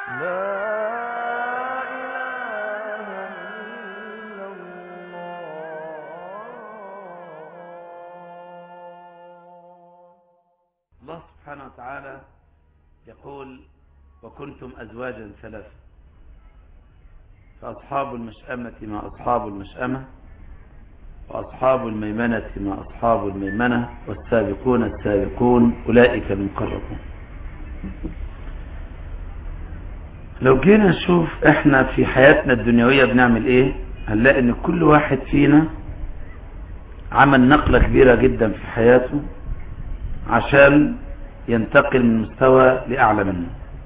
الله سبحانه وتعالى يقول وكنتم أزواجا ثلاثة فأصحاب المشأمة ما أصحاب المشأمة وأصحاب الميمنة ما أصحاب الميمنة والسابقون السابقون أولئك المقربون لو جينا نشوف احنا في حياتنا الدنيوية بنعمل ايه هنلاقي ان كل واحد فينا عمل نقلة كبيرة جدا في حياته عشان ينتقل من مستوى لأعلى منه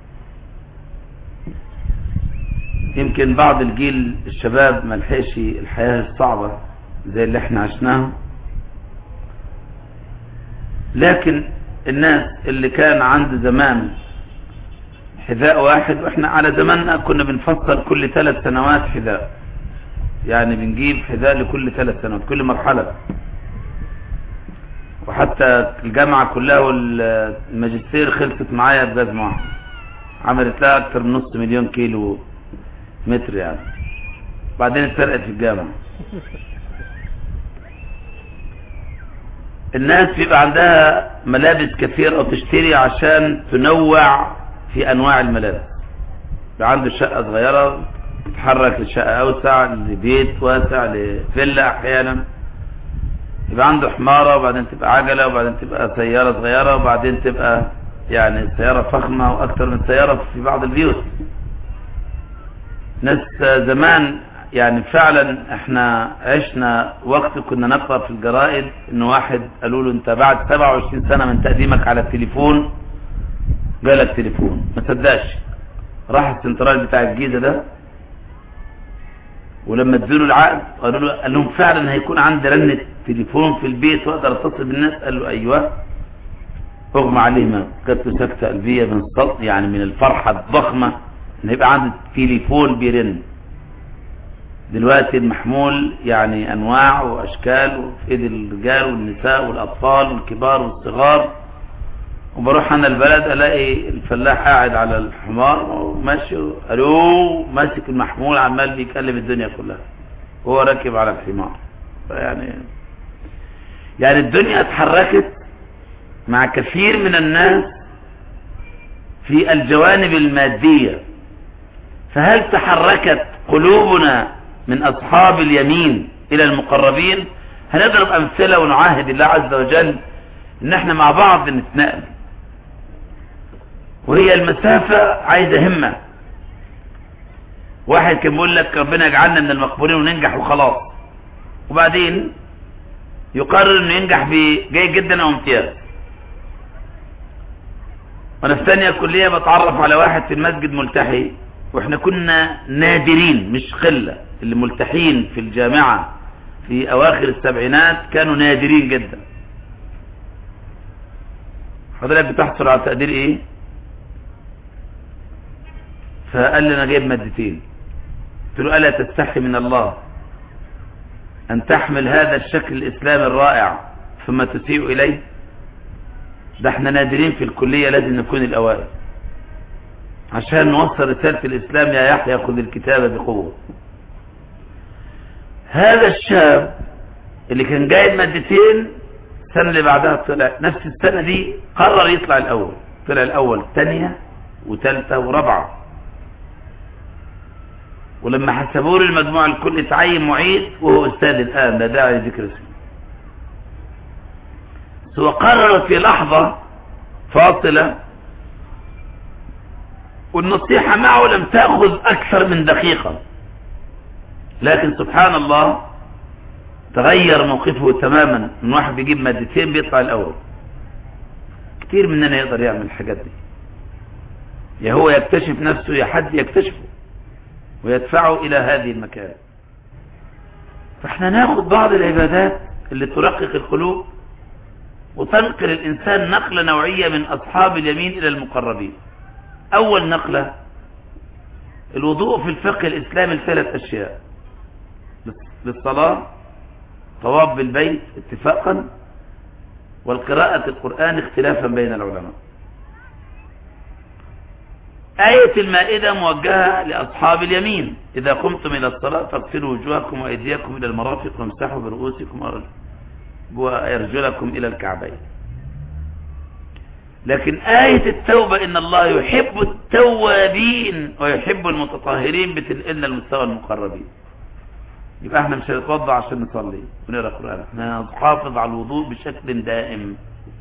يمكن بعض الجيل الشباب ملحقش الحياة الصعبة زي اللي احنا عشناها لكن الناس اللي كان عند زمان حذاء واحد واحنا على زماننا كنا بنفصل كل ثلاث سنوات حذاء يعني بنجيب حذاء لكل ثلاث سنوات كل مرحلة وحتى الجامعة كلها والماجستير خلصت معايا بجزمة واحدة عملت لها اكتر من نص مليون كيلو متر يعني بعدين اتسرقت في الجامعة الناس بيبقى عندها ملابس كثير او تشتري عشان تنوع في انواع الملابس يبقى عنده شقة صغيرة تتحرك لشقة اوسع لبيت واسع لفيلا احيانا يبقى عنده حمارة وبعدين تبقى عجلة وبعدين تبقى سيارة صغيرة وبعدين تبقى يعني سيارة فخمة واكثر من سيارة في بعض البيوت ناس زمان يعني فعلا احنا عشنا وقت كنا نقرأ في الجرائد ان واحد قالوا له انت بعد 27 سنة من تقديمك على التليفون جالك تليفون ما صدقش راح السنترال بتاع الجيزة ده ولما ادوا العقد قالوا له قال لهم فعلا هيكون عندي رنة تليفون في البيت واقدر اتصل بالناس قال له ايوه اغمى عليه ما جات له سكتة قلبية من صوت يعني من الفرحة الضخمة ان يبقى عندي تليفون بيرن دلوقتي المحمول يعني انواع واشكال وفي ايد الرجال والنساء والاطفال والكبار والصغار وبروح انا البلد الاقي الفلاح قاعد على الحمار وماشي الو ماسك المحمول عمال بيكلم الدنيا كلها وهو راكب على الحمار يعني يعني الدنيا اتحركت مع كثير من الناس في الجوانب المادية فهل تحركت قلوبنا من أصحاب اليمين إلى المقربين هنضرب أمثلة ونعاهد الله عز وجل إن احنا مع بعض نتنقل وهي المسافة عايزة همة واحد كان بيقول لك ربنا يجعلنا من المقبولين وننجح وخلاص وبعدين يقرر انه ينجح بجيد جدا او امتياز وانا في ثانيه كليه بتعرف على واحد في المسجد ملتحي واحنا كنا نادرين مش قله اللي ملتحين في الجامعه في اواخر السبعينات كانوا نادرين جدا حضرتك بتحصل على تقدير ايه فقال لي انا جايب مادتين قلت له الا تستحي من الله ان تحمل هذا الشكل الاسلامي الرائع ثم تسيء اليه ده احنا نادرين في الكلية لازم نكون الاوائل عشان نوصل رسالة الاسلام يا يحيى خذ الكتاب بقوة هذا الشاب اللي كان جايب مادتين السنة اللي بعدها طلع نفس السنة دي قرر يطلع الاول طلع الاول ثانية وثالثة ورابعة ولما حسبوا له المجموع الكل اتعين معيد وهو استاذ الان لا داعي لذكر اسمه هو قرر في لحظة فاصلة والنصيحة معه لم تأخذ أكثر من دقيقة لكن سبحان الله تغير موقفه تماما من واحد بيجيب مادتين بيطلع الأول كتير مننا يقدر يعمل الحاجات دي يا هو يكتشف نفسه يا حد يكتشفه ويدفعه إلى هذه المكان فاحنا ناخد بعض العبادات اللي ترقق القلوب وتنقل الإنسان نقلة نوعية من أصحاب اليمين إلى المقربين أول نقلة الوضوء في الفقه الإسلامي لثلاث أشياء للصلاة طواف بالبيت اتفاقا والقراءة القرآن اختلافا بين العلماء آية المائدة موجهة لأصحاب اليمين إذا قمتم إلى الصلاة فاغسلوا وجوهكم وأيديكم إلى المرافق وامسحوا برؤوسكم وأرجلكم إلى الكعبين لكن آية التوبة إن الله يحب التوابين ويحب المتطهرين بتنقلنا المستوى المقربين يبقى احنا مش هنتوضع عشان نصلي ونقرا قرآن احنا نحافظ على الوضوء بشكل دائم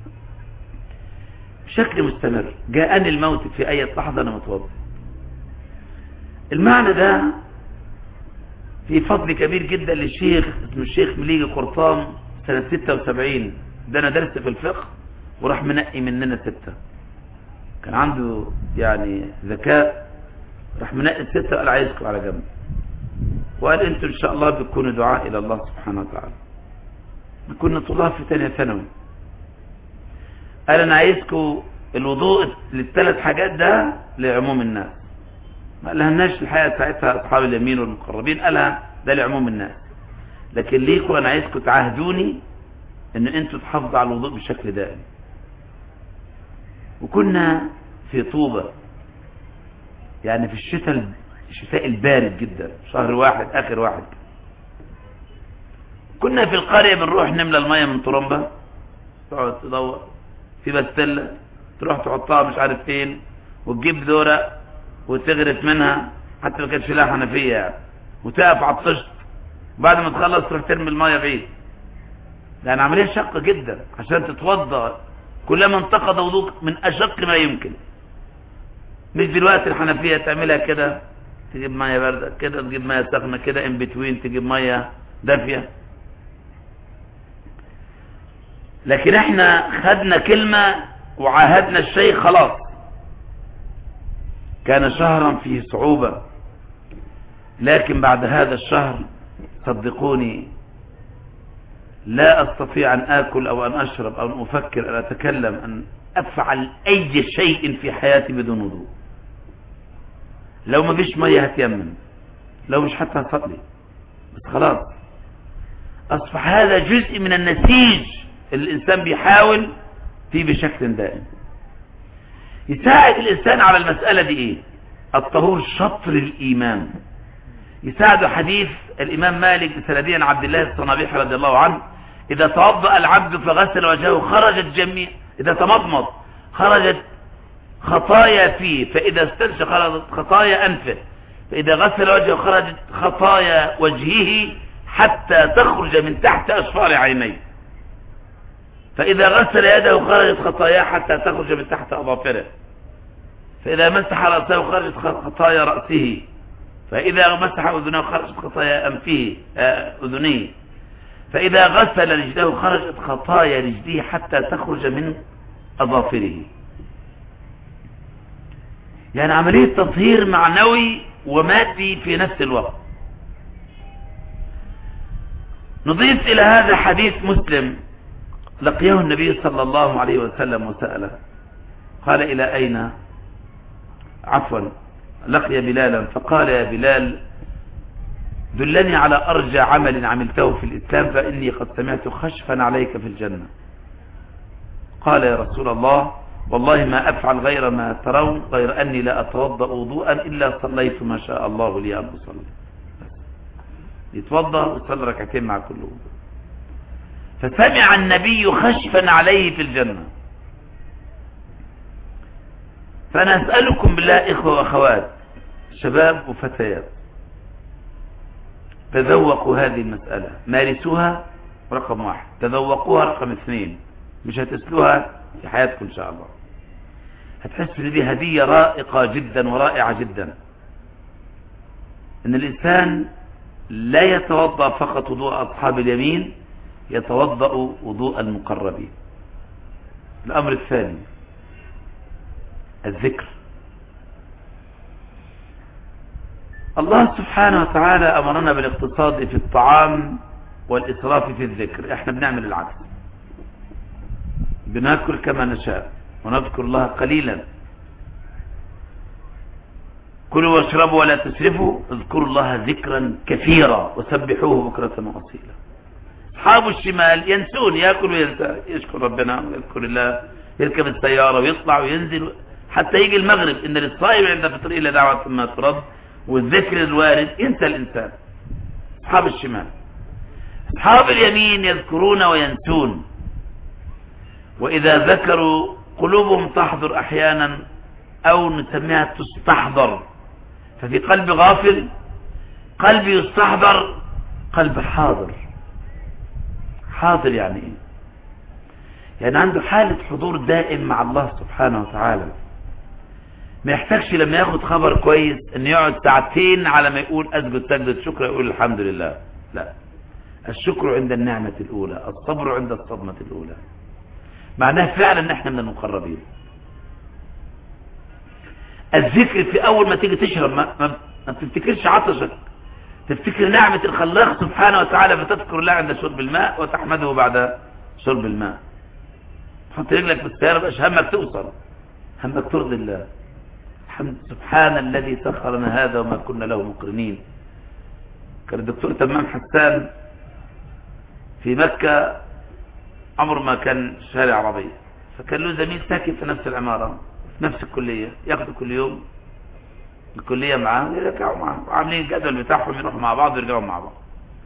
بشكل مستمر جاءني الموت في أي لحظة أنا متوضع المعنى ده في فضل كبير جدا للشيخ اسمه الشيخ مليجي قرطان سنة 76 ده أنا درست في الفقه وراح منقي مننا ستة كان عنده يعني ذكاء راح منقي الستة قال عايزكم على جنب وقال انتوا ان شاء الله بتكونوا دعاء الى الله سبحانه وتعالى كنا طلاب في ثانيه ثانوي قال انا عايزكم الوضوء للثلاث حاجات ده لعموم الناس ما قالهالناش الحقيقه ساعتها اصحاب اليمين والمقربين قالها ده لعموم الناس لكن ليكم انا عايزكم تعاهدوني ان انتوا تحافظوا على الوضوء بشكل دائم وكنا في طوبة يعني في الشتاء الشتاء البارد جدا شهر واحد اخر واحد كنا في القرية بنروح نملى المية من طرمبة تقعد تدور في بستلة تروح تحطها مش عارف فين وتجيب ذورة وتغرف منها حتى ما كانش لها حنفية يعني وتقف على الطشت بعد ما تخلص تروح ترمي المية بعيد يعني عملية شاقة جدا عشان تتوضا كلما انتقض وضوءك من أشق ما يمكن مش دلوقتي الحنفية تعملها كده تجيب مية باردة كده تجيب مية سخنة كده ان بتوين تجيب مية دافية لكن احنا خدنا كلمة وعاهدنا الشيء خلاص كان شهرا فيه صعوبة لكن بعد هذا الشهر صدقوني لا أستطيع أن آكل أو أن أشرب أو أن أفكر أن أتكلم أن أفعل أي شيء في حياتي بدون وضوء لو ما فيش مية هتيمم لو مش حتى هصلي بس خلاص أصبح هذا جزء من النسيج اللي الإنسان بيحاول فيه بشكل دائم يساعد الإنسان على المسألة دي إيه الطهور شطر الإيمان يساعد حديث الإمام مالك بسندين عبد الله الصنابيح رضي الله عنه إذا توضأ العبد فغسل وجهه خرجت جميع إذا تمضمض خرجت خطايا فيه فإذا استنشق خرجت خطايا أنفه فإذا غسل وجهه خرجت خطايا وجهه حتى تخرج من تحت أشفار عينيه فإذا غسل يده خرجت خطاياه حتى تخرج من تحت أظافره فإذا مسح رأسه خرجت خطايا رأسه فإذا مسح أذنه خرجت خطايا أنفه أذنيه فإذا غسل رجله خرجت خطايا رجله حتى تخرج من أظافره يعني عملية تطهير معنوي ومادي في نفس الوقت نضيف إلى هذا حديث مسلم لقيه النبي صلى الله عليه وسلم وسأله قال إلى أين عفوا لقي بلالا فقال يا بلال دلني على أرجى عمل عملته في الإسلام فإني قد سمعت خشفا عليك في الجنة قال يا رسول الله والله ما أفعل غير ما ترون غير أني لا أتوضأ وضوءا إلا صليت ما شاء الله لي أن أصلي يتوضأ ويصلي ركعتين مع كل وضوء فسمع النبي خشفا عليه في الجنة فأنا أسألكم بالله إخوة وأخوات شباب وفتيات تذوقوا هذه المسألة مارسوها رقم واحد تذوقوها رقم اثنين مش هتسلوها في حياتكم إن شاء الله هتحس ان دي هدية رائقة جدا ورائعة جدا ان الإنسان لا يتوضأ فقط وضوء أصحاب اليمين يتوضأ وضوء المقربين الأمر الثاني الذكر الله سبحانه وتعالى أمرنا بالاقتصاد في الطعام والإسراف في الذكر احنا بنعمل العكس بناكل كما نشاء ونذكر الله قليلا كلوا واشربوا ولا تسرفوا اذكروا الله ذكرا كثيرا وسبحوه بكرة وأصيلا أصحاب الشمال ينسون يأكل وينسى يشكر ربنا ويذكر الله يركب السيارة ويطلع وينزل حتى يجي المغرب ان للصائم عند فطر الا دعوة ما ترد والذكر الوارد ينسى الانسان اصحاب الشمال اصحاب اليمين يذكرون وينسون واذا ذكروا قلوبهم تحضر احيانا او نسميها تستحضر ففي قلب غافل قلب يستحضر قلب حاضر حاضر يعني ايه يعني عنده حالة حضور دائم مع الله سبحانه وتعالى ما يحتاجش لما ياخد خبر كويس ان يقعد ساعتين على ما يقول اسجد سجدة شكر يقول الحمد لله لا الشكر عند النعمة الاولى الصبر عند الصدمة الاولى معناه فعلا ان احنا من المقربين الذكر في اول ما تيجي تشرب ما, ما, ما تفتكرش عطشك تفتكر نعمة الخلاق سبحانه وتعالى فتذكر الله عند شرب الماء وتحمده بعد شرب الماء تحط رجلك في السيارة بقاش همك توصل همك ترضي الله الحمد سبحان الذي سخر لنا هذا وما كنا له مقرنين كان الدكتور تمام حسان في مكة عمره ما كان شارع عربية فكان له زميل ساكن في نفس العمارة في نفس الكلية ياخده كل يوم الكلية معاه يرجعوا معاه وعاملين الجدول بتاعهم يروحوا مع بعض ويرجعوا مع بعض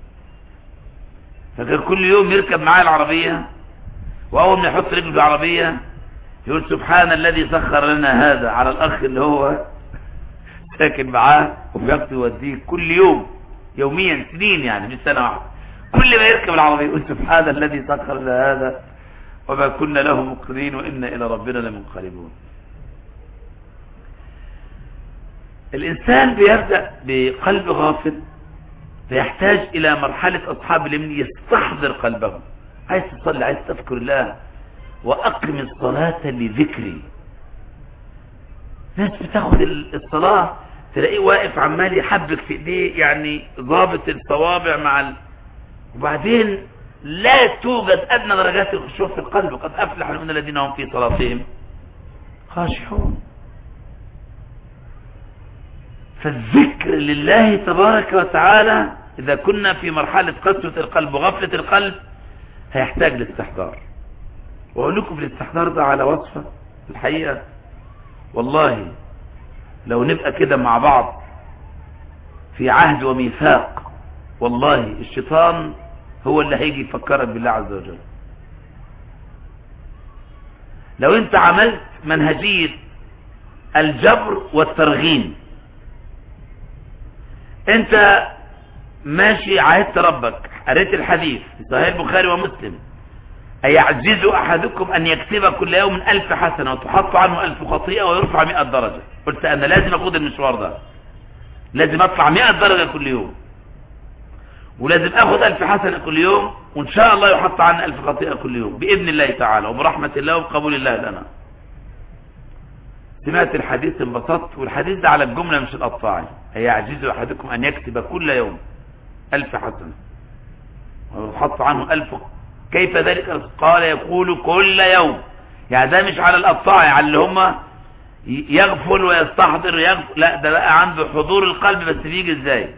فكان كل يوم يركب معاه العربية وأول ما يحط رجله في العربية يقول سبحان الذي سخر لنا هذا على الأخ اللي هو ساكن معاه وبياخده يوديه كل يوم يوميا سنين يعني مش سنة واحدة كل ما يركب العربية يقول سبحان الذي سخر لنا هذا وما كنا له مقرين وإنا إلى ربنا لمنقلبون الإنسان بيبدأ بقلب غافل فيحتاج إلى مرحلة أصحاب اليمين يستحضر قلبه عايز تصلي عايز تذكر الله وأقم الصلاة لذكري ناس بتاخد الصلاة تلاقيه واقف عمال يحبك في ايديه يعني ضابط الصوابع مع ال... وبعدين لا توجد أدنى درجات الخشوع في القلب قد أفلح المؤمنون الذين هم في صلاتهم خاشعون فالذكر لله تبارك وتعالى إذا كنا في مرحلة قسوة القلب وغفلة القلب هيحتاج لاستحضار وأقول لكم في الاستحضار ده على وصفة الحقيقة والله لو نبقى كده مع بعض في عهد وميثاق والله الشيطان هو اللي هيجي يفكرك بالله عز وجل لو انت عملت منهجية الجبر والترغيم انت ماشي عهدت ربك قريت الحديث في صحيح البخاري ومسلم أيعجز أحدكم أن يكتب كل يوم ألف حسنة وتحط عنه ألف خطيئة ويرفع مئة درجة قلت أنا لازم أخذ المشوار ده لازم أطلع مئة درجة كل يوم ولازم أخذ ألف حسنة كل يوم وإن شاء الله يحط عنه ألف خطيئة كل يوم بإذن الله تعالى وبرحمة الله وبقبول الله لنا سمعت الحديث انبسطت والحديث ده على الجملة مش الأطفاعي هيعجز أحدكم أن يكتب كل يوم ألف حسنة ويحط عنه ألف كيف ذلك قال يقول كل يوم يعني ده مش على الأطاعي على اللي هم يغفل ويستحضر يغفل لا ده بقى عنده حضور القلب بس بيجي ازاي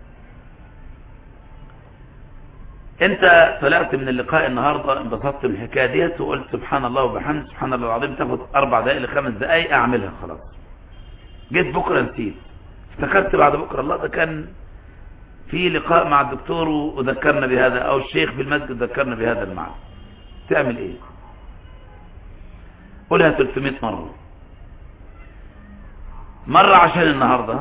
انت طلعت من اللقاء النهاردة انبسطت من الحكاية ديت وقلت سبحان الله وبحمد سبحان الله العظيم تاخد اربع دقائق لخمس دقائق اعملها خلاص جيت بكرة نسيت افتكرت بعد بكرة الله ده كان في لقاء مع الدكتور وذكرنا بهذا او الشيخ في المسجد ذكرنا بهذا المعنى تعمل ايه قولها 300 مرة مرة عشان النهاردة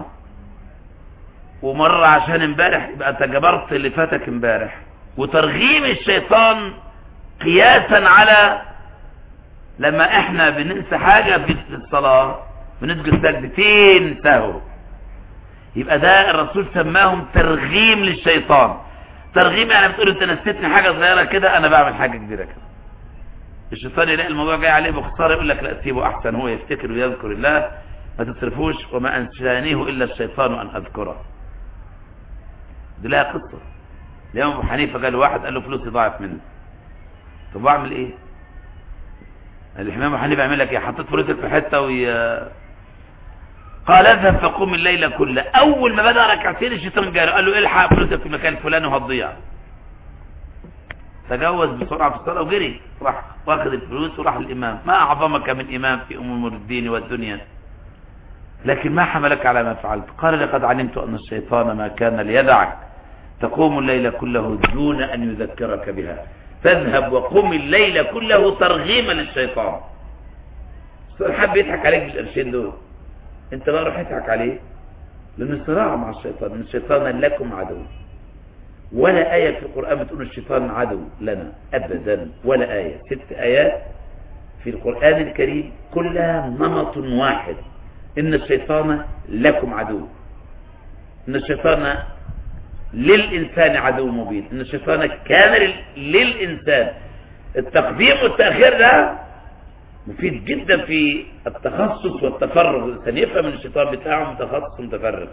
ومرة عشان امبارح يبقى انت جبرت اللي فاتك امبارح وترغيم الشيطان قياسا على لما احنا بننسى حاجة في الصلاة بنسجد سجدتين سهو يبقى ده الرسول سماهم ترغيم للشيطان ترغيم يعني بتقول انت نسيتني حاجة صغيرة كده انا بعمل حاجة كبيرة كده الشيطان يلاقي الموضوع جاي عليه باختصار يقول لك لا سيبه احسن هو يفتكر ويذكر الله ما تصرفوش وما انسانيه الا الشيطان ان اذكره دي لها قصة اليوم ابو حنيفة قال له واحد قال له فلوسي ضاعت مني طب اعمل ايه الامام ابو حنيفه يعمل لك ايه حطيت فلوسك في حته وي قال اذهب فقوم الليل كله اول ما بدا ركعتين الشيطان جاري قال له الحق فلوسك في المكان الفلاني وهتضيع تجوز بسرعة في الصلاة وجري راح واخد الفلوس وراح الإمام ما أعظمك من إمام في أمور الدين والدنيا لكن ما حملك على ما فعلت قال لقد علمت أن الشيطان ما كان ليدعك تقوم الليل كله دون أن يذكرك بها فاذهب وقم الليل كله ترغيما للشيطان حب يضحك عليك بالقرشين دول انت بقى روح اضحك عليه لأنه صراع مع الشيطان ان الشيطان لكم عدو ولا آية في القرآن بتقول الشيطان عدو لنا أبدا ولا آية ست آيات في القرآن الكريم كلها نمط واحد إن الشيطان لكم عدو إن الشيطان للإنسان عدو مبين إن الشيطان كان للإنسان التقديم والتأخير ده مفيد جدا في التخصص والتفرغ الإنسان يفهم ان الشيطان بتاعه متخصص ومتفرغ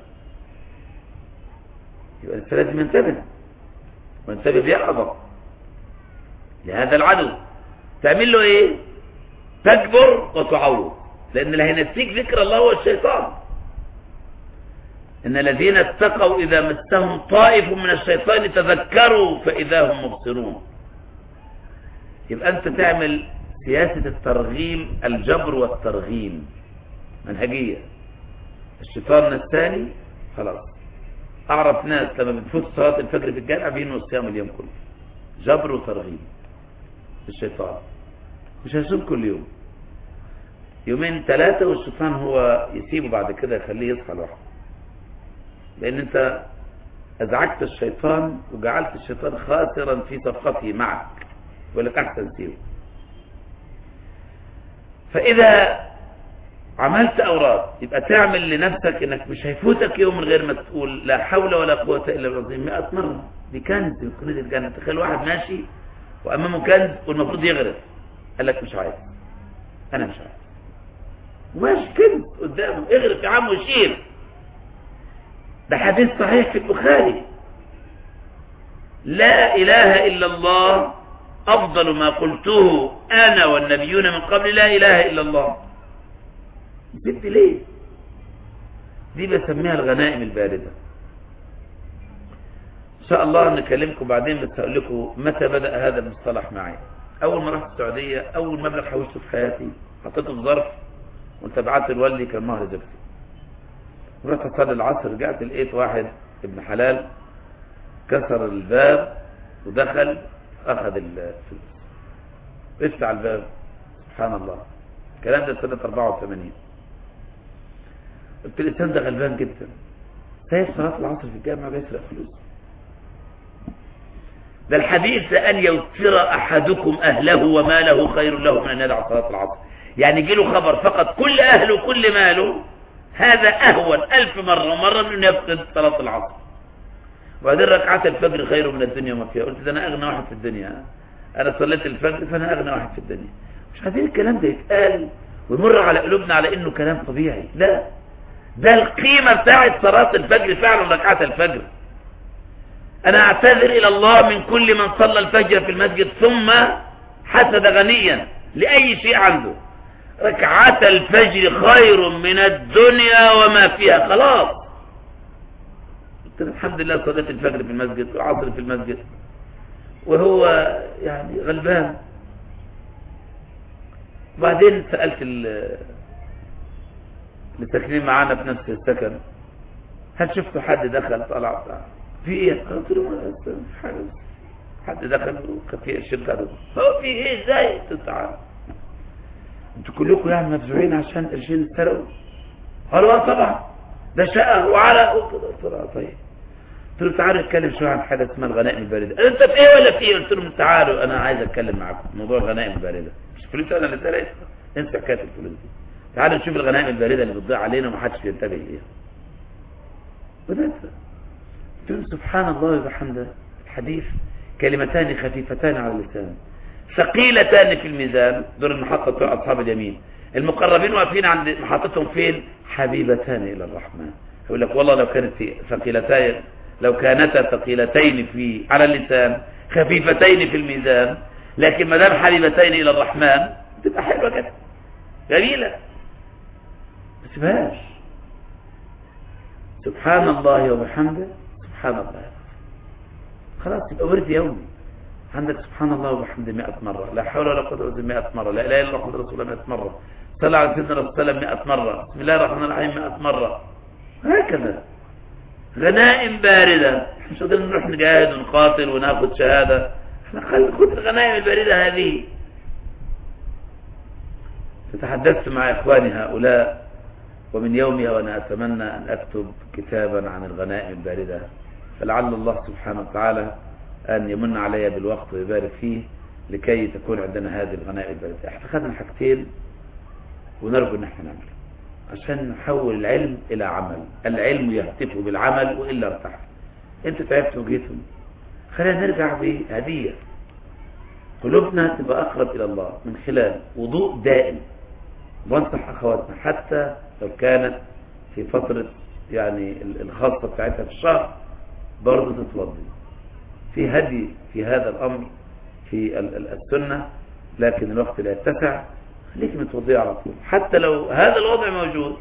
يبقى الإنسان لازم ينتبه وينتبه بيقظة لهذا العدو تعمل له ايه تكبر وتعوض لأن اللي هينسيك ذكر الله هو الشيطان إن الذين اتقوا إذا مسهم طائف من الشيطان تذكروا فإذا هم مبصرون يبقى أنت تعمل سياسة الترغيم الجبر والترغيم منهجية الشيطان الثاني خلاص أعرف ناس لما بتفوت صلاة الفجر في الجامع بينوا الصيام اليوم كله جبر وترغيم الشيطان مش هيصوم كل يوم يومين ثلاثة والشيطان هو يسيبه بعد كده يخليه يصحى لوحده لأن أنت أزعجت الشيطان وجعلت الشيطان خاسرا في صفقته معك يقول لك أحسن سيبه فإذا عملت أوراد يبقى تعمل لنفسك إنك مش هيفوتك يوم من غير ما تقول لا حول ولا قوة إلا بالله 100 مرة دي كنز من كنوز الجنة تخيل واحد ماشي وأمامه كنز والمفروض يغرف قال لك مش عايز أنا مش عايز وماشي كنز قدامه اغرف يا عم وشيل ده حديث صحيح في البخاري لا إله إلا الله أفضل ما قلته أنا والنبيون من قبل لا إله إلا الله جبت ليه دي بسميها الغنائم الباردة إن شاء الله نكلمكم بعدين بس أقول لكم متى بدأ هذا المصطلح معي أول ما رحت السعودية أول مبلغ حوشته في حياتي حطيته في ظرف وانتبعت لوالدي كان مهر زوجتي رحت أصلي العصر رجعت لقيت واحد ابن حلال كسر الباب ودخل أخذ الفلوس افتح الباب سبحان الله الكلام ده سنة 84 قلت الإنسان ده غلبان جدا سايب صلاة العصر في الجامعة بيسرق فلوس ده الحديث أن يوتر أحدكم أهله وماله خير له من أن يدع صلاة العصر يعني يجي له خبر فقط كل أهله وكل ماله هذا أهون ألف مرة مرة من أن يفقد صلاة العصر وبعدين ركعات الفجر خير من الدنيا وما فيها قلت ده أنا أغنى واحد في الدنيا أنا صليت الفجر فأنا أغنى واحد في الدنيا مش عايزين الكلام ده يتقال ويمر على قلوبنا على إنه كلام طبيعي لا ده القيمة بتاعت صلاة الفجر فعلا ركعات الفجر أنا أعتذر إلى الله من كل من صلى الفجر في المسجد ثم حسد غنيا لأي شيء عنده ركعات الفجر خير من الدنيا وما فيها خلاص قلت الحمد لله صليت الفجر في المسجد وعصر في المسجد وهو يعني غلبان وبعدين سألت الساكنين معانا في نفس السكن هل شفتوا حد دخل طلع في ايه قلت له حاجه حد دخل وكان الشركه ده هو في ايه ازاي تعال انتوا كلكم يعني مفزوعين عشان قرشين اتسرقوا قالوا اه طبعا ده شقه وعلى قلت له طيب قلت له تعالوا نتكلم شويه عن حاجه اسمها الغنائم البارده انت في ايه ولا في ايه قلت لهم تعالوا انا عايز اتكلم معاكم موضوع الغنائم البارده مش فلوس انا اللي اتسرقت انسى حكايه الفلوس دي تعالوا نشوف الغنائم البارده اللي بتضيع علينا ومحدش بينتبه ليها بدات قلت لهم سبحان الله وبحمده الحديث كلمتان خفيفتان على اللسان ثقيلتان في الميزان دول المحطة بتوع أصحاب اليمين المقربين واقفين عند محطتهم فين حبيبتان إلى الرحمن يقول لك والله لو كانت ثقيلتين لو كانتا ثقيلتين في على اللسان خفيفتين في الميزان لكن ما دام حبيبتين إلى الرحمن تبقى حلوة كده جميلة ما تسيبهاش سبحان الله وبحمده سبحان الله خلاص يبقى ورد يومي عندك سبحان الله وبحمده 100 مرة لا حول ولا قوة إلا بالله 100 مرة لا إله إلا الله محمد رسول الله 100 مرة صلى على سيدنا رسول الله 100 مرة بسم الله الرحمن الرحيم 100 مرة هكذا غنائم باردة مش قادرين نروح نجاهد ونقاتل وناخد شهادة احنا خد الغنائم الباردة هذه فتحدثت مع إخواني هؤلاء ومن يومها وأنا أتمنى أن أكتب كتابا عن الغنائم الباردة فلعل الله سبحانه وتعالى أن يمن علي بالوقت ويبارك فيه لكي تكون عندنا هذه الغنائم الباردة احنا خدنا حاجتين ونرجو ان احنا نعمل عشان نحول العلم الى عمل العلم يهتف بالعمل وإلا ارتاح انت تعبت وجيتم خلينا نرجع بهدية قلوبنا تبقى أقرب إلى الله من خلال وضوء دائم وانصح أخواتنا حتى لو كانت في فترة يعني الخاصة بتاعتها في الشهر برضه تتوضي في هدي في هذا الأمر في السنة لكن الوقت لا يتسع خليك متوضي على طول حتى لو هذا الوضع موجود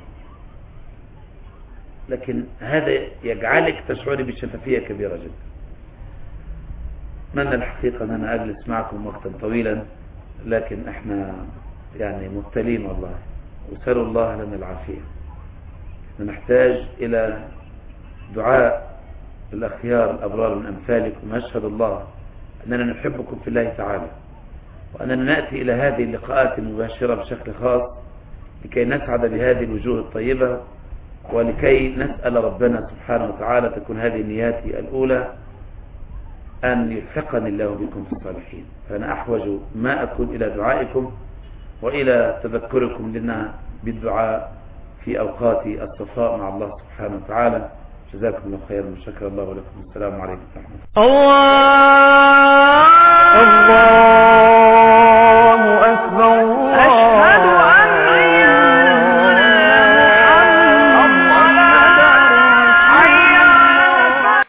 لكن هذا يجعلك تشعري بشفافية كبيرة جدا أتمنى الحقيقة أن أنا أجلس معكم وقتا طويلا لكن احنا يعني مبتلين والله وسأل الله لنا العافية نحتاج إلى دعاء الأخيار الأبرار من أمثالكم أشهد الله أننا نحبكم في الله تعالى وأننا نأتي إلى هذه اللقاءات المباشرة بشكل خاص لكي نسعد بهذه الوجوه الطيبة ولكي نسأل ربنا سبحانه وتعالى تكون هذه نياتي الأولى أن يلحقني الله بكم في الصالحين فأنا أحوج ما أكون إلى دعائكم وإلى تذكركم لنا بالدعاء في أوقات الصفاء مع الله سبحانه وتعالى جزاكم الله خيرا وشكر الله ولكم السلام عليكم ورحمة الله الله الله